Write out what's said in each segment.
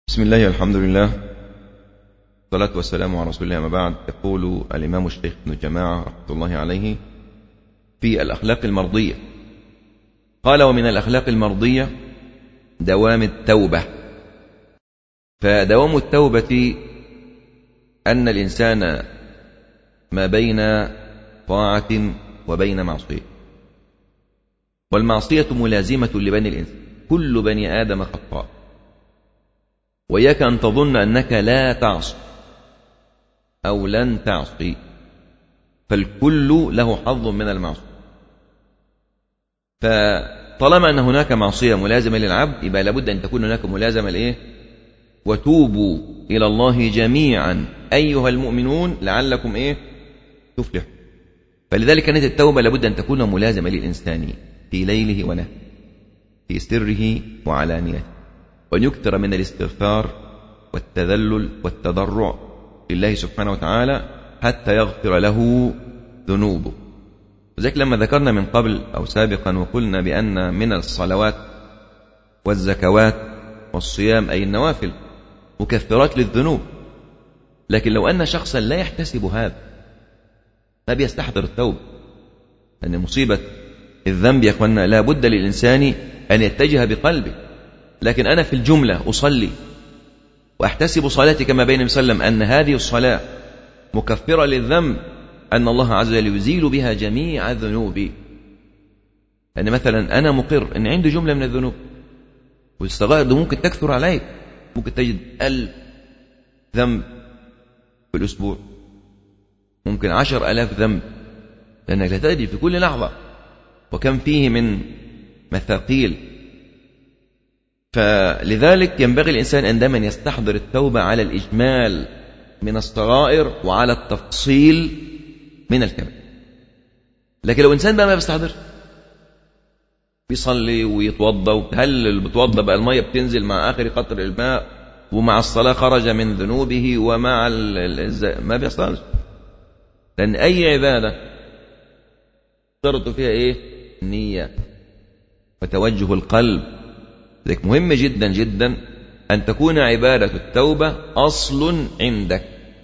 بسم الله الحمد لله والصلاة والسلام على رسول الله ما بعد يقول الإمام الشيخ ابن جماعة رحمة الله عليه في الأخلاق المرضية قال ومن الأخلاق المرضية دوام التوبة فدوام التوبة أن الإنسان ما بين طاعة وبين معصية والمعصية ملازمة لبني الإنسان كل بني آدم خطاء وإياك أن تظن أنك لا تعصي أو لن تعصي فالكل له حظ من المعصية فطالما أن هناك معصية ملازمة للعبد يبقى لابد أن تكون هناك ملازمة لإيه وتوبوا إلى الله جميعا أيها المؤمنون لعلكم إيه تفلحوا فلذلك كانت التوبة لابد أن تكون ملازمة للإنسان في ليله ونهره في سره وعلانيته وأن يكثر من الاستغفار والتذلل والتضرع لله سبحانه وتعالى حتى يغفر له ذنوبه وذلك لما ذكرنا من قبل أو سابقا وقلنا بأن من الصلوات والزكوات والصيام أي النوافل مكفرات للذنوب لكن لو أن شخصا لا يحتسب هذا ما بيستحضر التوبة أن مصيبة الذنب يا أخوانا لا بد للإنسان أن يتجه بقلبه لكن أنا في الجملة أصلي وأحتسب صلاتي كما بين وسلم أن هذه الصلاة مكفرة للذنب أن الله عز وجل يزيل بها جميع الذنوب أن يعني مثلا أنا مقر أن عندي جملة من الذنوب والصغائر دي ممكن تكثر عليك ممكن تجد ألف ذنب في الأسبوع ممكن عشر ألاف ذنب لأنك لا تدري في كل لحظة وكم فيه من مثاقيل فلذلك ينبغي الإنسان عندما يستحضر التوبة على الإجمال من الصغائر وعلى التفصيل من الكبائر لكن لو إنسان بقى ما بيستحضر بيصلي ويتوضا وهل اللي بتوضا بقى الميه بتنزل مع اخر قطر الماء ومع الصلاه خرج من ذنوبه ومع ال... ما بيحصلش لان اي عباده شرط فيها ايه النيه وتوجه القلب لذلك مهم جدا جدا ان تكون عباده التوبه اصل عندك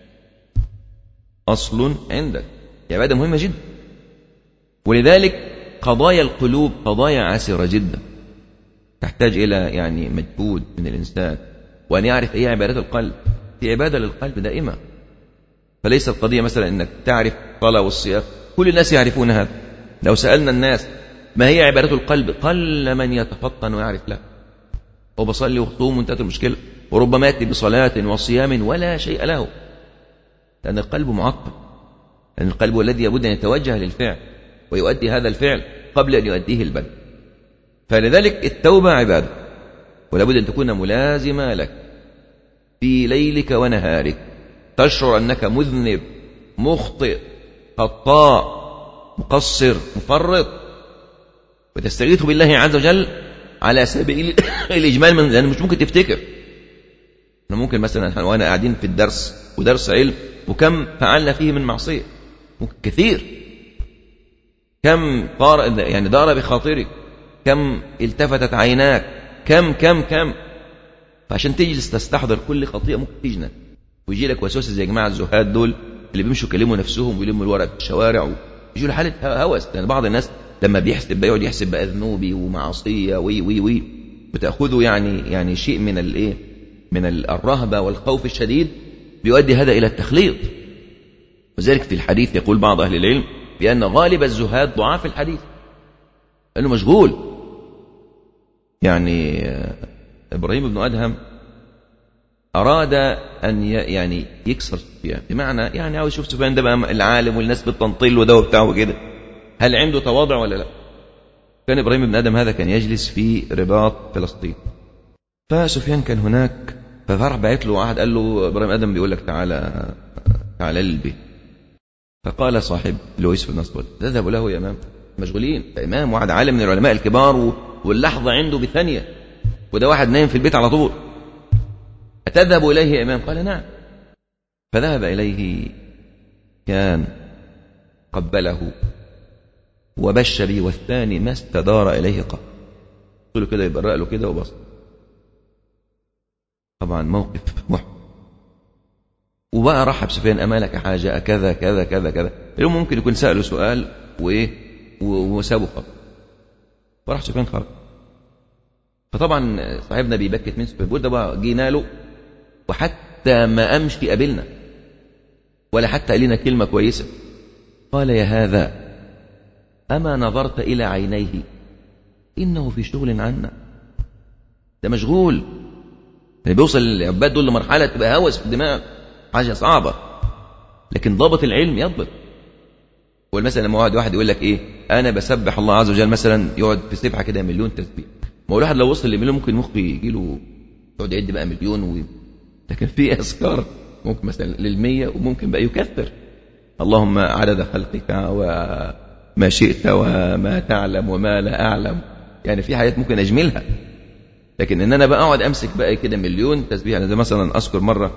اصل عندك عباده مهمه جدا ولذلك قضايا القلوب قضايا عسرة جدا تحتاج إلى يعني مجهود من الإنسان وأن يعرف أي عبادات القلب في عبادة للقلب دائمة فليس القضية مثلا أنك تعرف الصلاة والصيام كل الناس يعرفون هذا لو سألنا الناس ما هي عبادات القلب قل من يتفطن ويعرف له هو بصلي وصوم وانتهت المشكلة وربما يأتي بصلاة وصيام ولا شيء له لأن القلب معطل لأن القلب هو الذي يبد أن يتوجه للفعل ويؤدي هذا الفعل قبل أن يؤديه البدن فلذلك التوبة عبادة ولا بد أن تكون ملازمة لك في ليلك ونهارك تشعر أنك مذنب مخطئ خطاء مقصر مفرط وتستغيث بالله عز وجل على سبيل الإجمال من لأن مش ممكن تفتكر أنا ممكن مثلا وأنا قاعدين في الدرس ودرس علم وكم فعلنا فيه من معصية ممكن كثير كم طار يعني دار بخاطرك كم التفتت عيناك كم كم كم فعشان تجلس تستحضر كل خطيئة ممكن تجنن ويجي لك وسوسة زي جماعة الزهاد دول اللي بيمشوا يكلموا نفسهم ويلموا الورق في الشوارع ويجوا حالة هوس يعني بعض الناس لما بيحسب بيقعد يحسب بقى ذنوبي ومعصية وي وي وي بتأخذه يعني يعني شيء من الايه من الرهبة والخوف الشديد بيؤدي هذا إلى التخليط وذلك في الحديث يقول بعض أهل العلم بأن غالب الزهاد ضعاف الحديث لأنه مشغول يعني إبراهيم بن أدهم أراد أن يعني يكسر سفيان بمعنى يعني عاوز يشوف سفيان ده بقى العالم والناس بتنطل وده وبتاع وكده هل عنده تواضع ولا لا؟ كان إبراهيم بن أدهم هذا كان يجلس في رباط فلسطين فسفيان كان هناك ففرح بعت له واحد قال له إبراهيم أدم بيقول لك تعالى تعالى البيت فقال صاحب لويس بن أسود تذهب له يا إمام مشغولين إمام واحد عالم من العلماء الكبار واللحظة عنده بثانية وده واحد نايم في البيت على طول أتذهب إليه يا إمام قال نعم فذهب إليه كان قبله وبش به والثاني ما استدار إليه قط قلت له كده يبرأ له كده وبص طبعا موقف محرج وبقى رحب سفيان أمالك حاجة كذا كذا كذا كذا اليوم ممكن يكون سأله سؤال وإيه وسابه خط فراح سفيان خرج فطبعا صاحبنا بيبكت من سفيان بيقول ده بقى جينا له وحتى ما أمشي قابلنا ولا حتى قال لنا كلمة كويسة قال يا هذا أما نظرت إلى عينيه إنه في شغل عنا ده مشغول يعني بيوصل العباد دول لمرحلة تبقى هوس في الدماغ حاجة صعبة لكن ضابط العلم يضبط والمثل لما واحد واحد يقول لك ايه انا بسبح الله عز وجل مثلا يقعد في سبحه كده مليون تسبيح ما هو الواحد لو وصل لمليون ممكن مخه يجي له يقعد يعد بقى مليون و... لكن في اذكار ممكن مثلا للمية وممكن بقى يكثر اللهم عدد خلقك وما شئت وما تعلم وما لا اعلم يعني في حاجات ممكن اجملها لكن ان انا بقى اقعد امسك بقى كده مليون تسبيح انا زي مثلا اذكر مره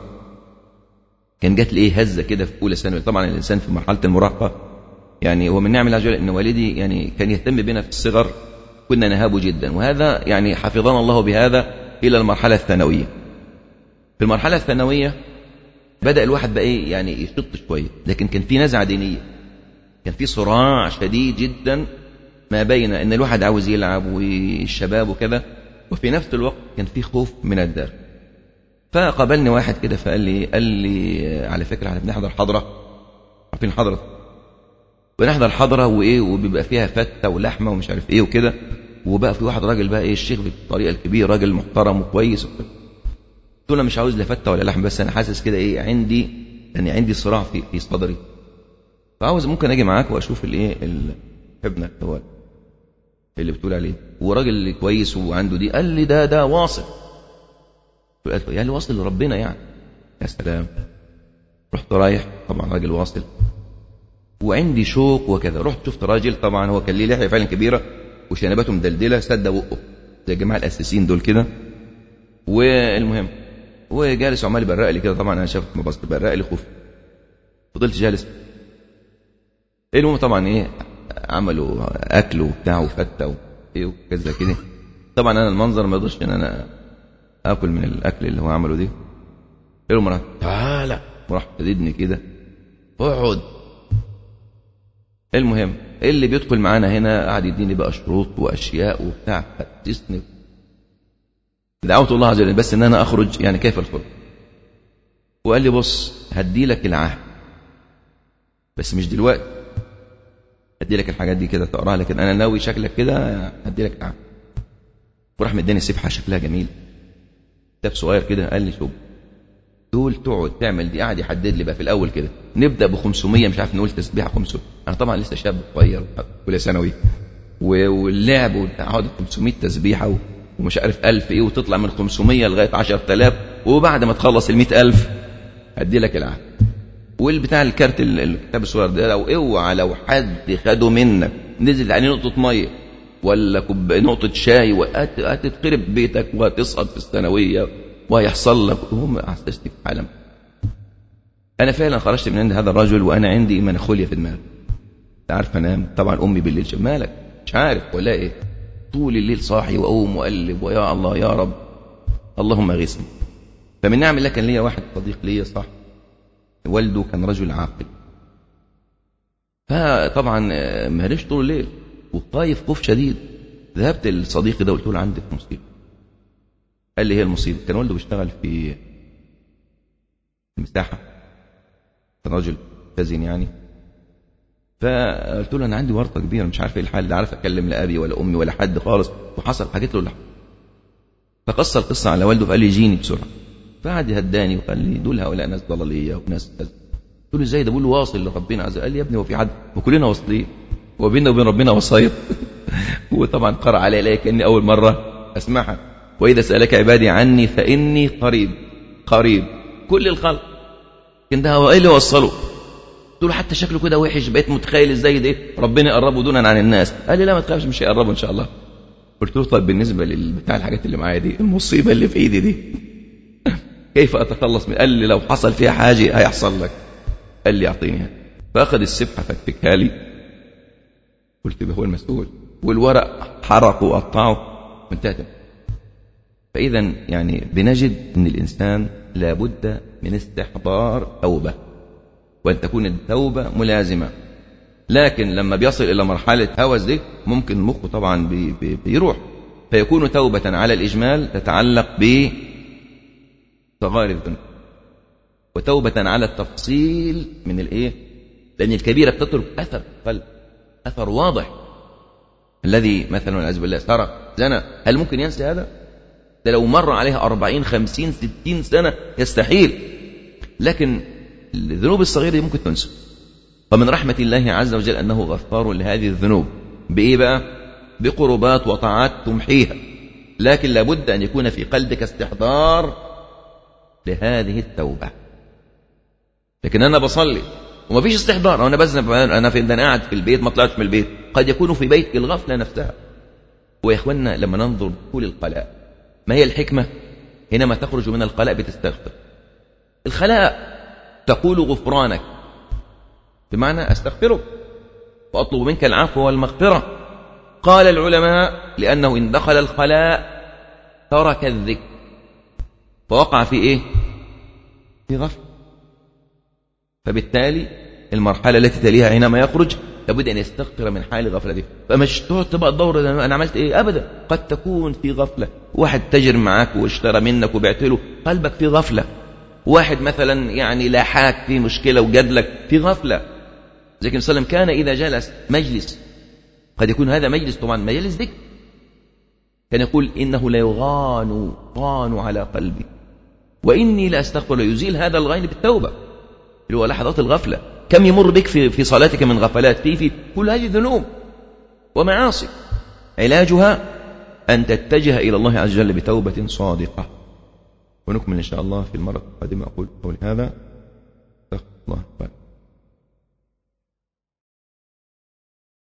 كان جات لي ايه هزه كده في اولى ثانوي طبعا الانسان في مرحله المراهقه يعني ومن نعم الله عز وجل ان والدي يعني كان يهتم بنا في الصغر كنا نهابه جدا وهذا يعني حفظنا الله بهذا الى المرحله الثانويه في المرحله الثانويه بدا الواحد بقى ايه يعني يشط شويه لكن كان في نزعه دينيه كان في صراع شديد جدا ما بين ان الواحد عاوز يلعب والشباب وكذا وفي نفس الوقت كان في خوف من الدار فقابلني واحد كده فقال لي قال لي على فكره احنا بنحضر حضره عارفين حضره بنحضر حضره وايه وبيبقى فيها فته ولحمه ومش عارف ايه وكده وبقى في واحد راجل بقى ايه الشيخ بالطريقه الكبيره راجل محترم وكويس وكده قلت له مش عاوز لا فته ولا لحم بس انا حاسس كده ايه عندي يعني عندي صراع في في صدري فعاوز ممكن اجي معاك واشوف الايه ابنك هو اللي بتقول عليه وراجل كويس وعنده دي قال لي ده ده واصل يعني واصل لربنا يعني يا سلام رحت رايح طبعا راجل واصل وعندي شوق وكذا رحت شفت راجل طبعا هو كان ليه لحيه فعلا كبيره وشنباته مدلدله سد بقه زي الجماعه الاساسيين دول كده والمهم وجالس وعمال يبرق لي كده طبعا انا شفت ما بص بيبرق لي خوف فضلت جالس المهم طبعا ايه عملوا اكل وبتاع وفته وايه وكذا كده طبعا انا المنظر ما يقدرش ان انا اكل من الاكل اللي هو عمله دي قال له تعالى وراح شددني كده اقعد المهم اللي بيدخل معانا هنا قاعد يديني بقى شروط واشياء وبتاع فتسني دعوت الله عز وجل بس ان انا اخرج يعني كيف الخروج وقال لي بص هدي لك العهد بس مش دلوقتي هدي لك الحاجات دي كده تقراها لكن انا ناوي شكلك كده هدي لك العهد وراح مداني سبحه شكلها جميل كتاب صغير كده قال لي شوف دول تقعد تعمل دي قاعد يحدد لي بقى في الاول كده نبدا ب 500 مش عارف نقول تسبيحه 500 انا طبعا لسه شاب صغير اولى ثانوي واللعب اقعد 500 تسبيحه ومش عارف 1000 ايه وتطلع من 500 لغايه 10000 وبعد ما تخلص ال 100000 هدي لك العهد والبتاع الكارت الكتاب الصغير ده لو اوعى لو حد خده منك نزل عليه نقطه ميه ولا كوب نقطة شاي وهتتخرب بيتك وهتسقط في الثانوية وهيحصل لك هم أحسستك في عالم أنا فعلا خرجت من عند هذا الرجل وأنا عندي منخولية في دماغي أنت عارف أنام طبعا أمي بالليل شو مالك مش عارف ولا إيه طول الليل صاحي وأقوم وأقلب ويا الله يا رب اللهم اغثني فمن نعم الله كان ليا واحد صديق ليا صح والده كان رجل عاقل فطبعا ما طول الليل وخايف خوف شديد ذهبت لصديقي ده قلت له عندك مصيبه قال لي هي المصيبه كان والده بيشتغل في المساحه كان راجل متزن يعني فقلت له انا عندي ورطه كبيره مش عارف ايه الحال لا عارف اكلم لا ابي ولا امي ولا حد خالص وحصل حكيت له اللي فقص القصه على والده فقال لي جيني بسرعه فقعد يهداني وقال لي دول هؤلاء ناس ضلاليه وناس كذا قلت له ازاي ده بقول له واصل لربنا عز وجل قال لي يا ابني هو في حد وكلنا واصلين وبيننا وبين ربنا وسيط وطبعا قرأ علي إليه كأني أول مرة أسمعها وإذا سألك عبادي عني فإني قريب قريب كل الخلق كان ده هو إيه اللي وصله قلت له حتى شكله كده وحش بقيت متخيل ازاي ده ربنا يقربه دونا عن الناس قال لي لا ما تخافش مش هيقربه ان شاء الله قلت له طيب بالنسبه للبتاع الحاجات اللي معايا دي المصيبه اللي في ايدي دي كيف اتخلص من قال لي لو حصل فيها حاجه هيحصل لك قال لي اعطينيها فاخذ السبحه فككها لي قلت هو المسؤول والورق حرق وقطعه وانتهت فإذا يعني بنجد أن الإنسان لابد من استحضار توبة وأن تكون التوبة ملازمة لكن لما بيصل إلى مرحلة هوس دي ممكن المخ طبعا بي بي بيروح فيكون توبة على الإجمال تتعلق بصغائر الذنوب وتوبة على التفصيل من الإيه؟ لأن الكبيرة بتترك أثر قلب أثر واضح الذي مثلا والعياذ بالله سرق زنى هل ممكن ينسى هذا؟ ده لو مر عليها أربعين خمسين ستين سنة يستحيل لكن الذنوب الصغيرة دي ممكن تنسى فمن رحمة الله عز وجل أنه غفار لهذه الذنوب بإيه بقى؟ بقربات وطاعات تمحيها لكن لابد أن يكون في قلبك استحضار لهذه التوبة لكن أنا بصلي وما فيش استحضار أنا بذنب أنا في أنا قاعد في البيت ما طلعتش من البيت قد يكون في بيت الغفلة نفسها ويا إخواننا لما ننظر طول القلاء ما هي الحكمة حينما تخرج من القلاء بتستغفر الخلاء تقول غفرانك بمعنى أستغفرك وأطلب منك العفو والمغفرة قال العلماء لأنه إن دخل الخلاء ترك الذكر فوقع في إيه في غفل فبالتالي المرحلة التي تليها حينما يخرج لابد أن يستغفر من حال غفلته فمش تقعد تبقى تدور أنا عملت إيه أبدا قد تكون في غفلة واحد تجر معاك واشترى منك وبعت له قلبك في غفلة واحد مثلا يعني لاحاك في مشكلة وجدلك في غفلة زي كان وسلم كان إذا جلس مجلس قد يكون هذا مجلس طبعا مجلس ذكر كان يقول إنه ليغان غان على قلبي وإني لأستغفر يزيل هذا الغين بالتوبة اللي هو لحظات الغفلة كم يمر بك في, في صلاتك من غفلات في في كل هذه ذنوب ومعاصي علاجها أن تتجه إلى الله عز وجل بتوبة صادقة ونكمل إن شاء الله في المرة القادمة أقول قولي هذا الله أكبر